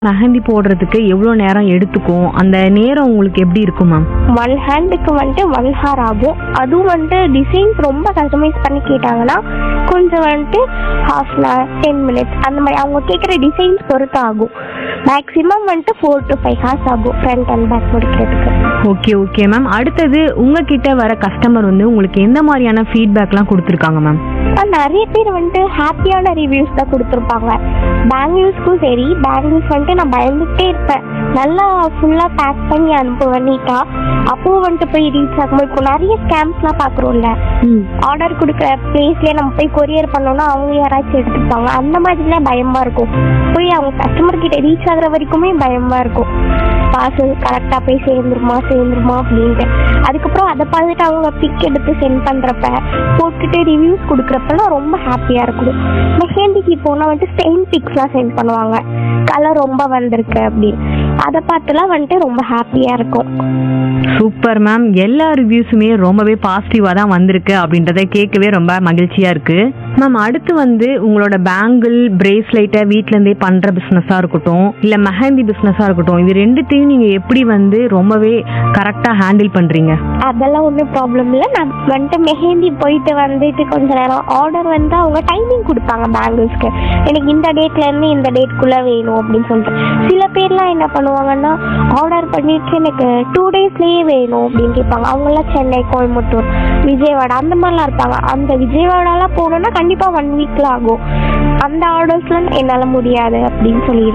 மெஹந்தி போடுறதுக்கு எவ்வளோ நேரம் எடுத்துக்கும் அந்த நேரம் உங்களுக்கு எப்படி இருக்கும் மேம் ஒன் ஹேண்டுக்கு வந்துட்டு ஒன் ஹார் ஆகும் அதுவும் வந்துட்டு டிசைன்ஸ் ரொம்ப கஸ்டமைஸ் பண்ணி கேட்டாங்கன்னா கொஞ்சம் வந்துட்டு half an hour ten minutes அந்த மாதிரி அவங்க கேட்குற டிசைன்ஸ் பொறுத்து ஆகும் மேக்ஸிமம் வந்துட்டு ஃபோர் டு ஃபைவ் ஹார்ஸ் ஆகும் ஃப்ரண்ட் அண்ட் பேக் முடிக்கிறதுக்கு ஓகே ஓகே மேம் அடுத்தது உங்ககிட்ட வர கஸ்டமர் வந்து உங்களுக்கு எந்த மாதிரியான ஃபீட்பேக்லாம் கொடுத்துருக்காங்க மேம் ஆனா, நிறைய பேர் வந்துட்டு ஹாப்பியான ரிவ்யூஸ் தான் கொடுத்துருப்பாங்க பேங்கிள்ஸ்க்கும் சரி பேங்கிள்ஸ் வந்துட்டு நான் பயந்துகிட்டே இருப்பேன் நல்லா ஃபுல்லாக பேக் பண்ணி அனுப்புவேன் நீட்டா அப்போ வந்துட்டு போய் ரீச் ஆகும்போது இப்போ நிறைய ஸ்கேம்ஸ்லாம் பார்க்குறோம்ல ஆர்டர் கொடுக்குற பிளேஸ்லேயே நம்ம போய் கொரியர் பண்ணோம்னா அவங்க யாராச்சும் எடுத்துப்பாங்க அந்த மாதிரிலாம் பயமாக இருக்கும் போய் அவங்க கஸ்டமர் கிட்ட ரீச் ஆகுற வரைக்குமே பயமாக இருக்கும் பார்சல் கரெக்டாக போய் சேர்ந்துருமா சேர்ந்துருமா அப்படின்ட்டு அதுக்கப்புறம் அதை பார்த்துட்டு அவங்க பிக் எடுத்து சென்ட் பண்ணுறப்ப போட்டுட்டு ரிவ்யூஸ் கொடுக்குறப்பெல்லாம் ரொம்ப ஹாப்பியாக இருக்கும் மெஹந்திக்கு போனால் வந்துட்டு ஸ்டெயின் பிக்ஸ்லாம் சென்ட் பண்ணுவாங்க கலர் ரொம்ப வந்திருக்கு அப்படின்னு அதை பார்த்துலாம் வந்துட்டு ரொம்ப ஹாப்பியாக இருக்கும் சூப்பர் மேம் எல்லா ரிவ்யூஸுமே ரொம்பவே பாசிட்டிவாக தான் வந்திருக்கு அப்படின்றத கேட்கவே ரொம்ப மகிழ்ச்சியாக இருக்கு மேம் அடுத்து வந்து உங்களோட பேங்கிள் பிரேஸ்லைட்டை வீட்டிலேருந்தே பண்ணுற பிஸ்னஸாக இருக்கட்டும் இல்லை மெஹந்தி பிஸ்னஸாக இருக்கட்டும் இது ரெண்டுத்தையும் நீங்கள் எப்படி வந்து ரொம்பவே கரெக்டாக ஹேண்டில் பண்ணுறீங்க அதெல்லாம் ஒன்றும் ப்ராப்ளம் இல்லை நான் வந்துட்டு மெஹந்தி போயிட்டு வந்துட்டு கொஞ்ச நேரம் ஆர்டர் வந்து அவங்க டைமிங் கொடுப்பாங்க பேங்கிள்ஸ்க்கு எனக்கு இந்த டேட்லேருந்து இந்த டேட்குள்ளே வேணும் அப்படின்னு சொல்லிட்டு சில பேர்லாம் என்ன பண்ணுவாங்கன்னா ஆர்டர் பண்ணிட்டு எனக்கு டூ டேஸ்லேயே வேணும் அப்படின்னு கேட்பாங்க அவங்களாம் சென்னை கோயம்புத்தூர் விஜயவாடா அந்த மாதிரிலாம் இருப்பாங்க அந்த விஜயவாடாலாம் போகணுன்னா கண்டிப்பாக ஒன் வீக்கில் ஆகும் அந்த ஆர்டர்ஸ்லாம் என்னால் முடியாது அப்படின்னு சொல்லி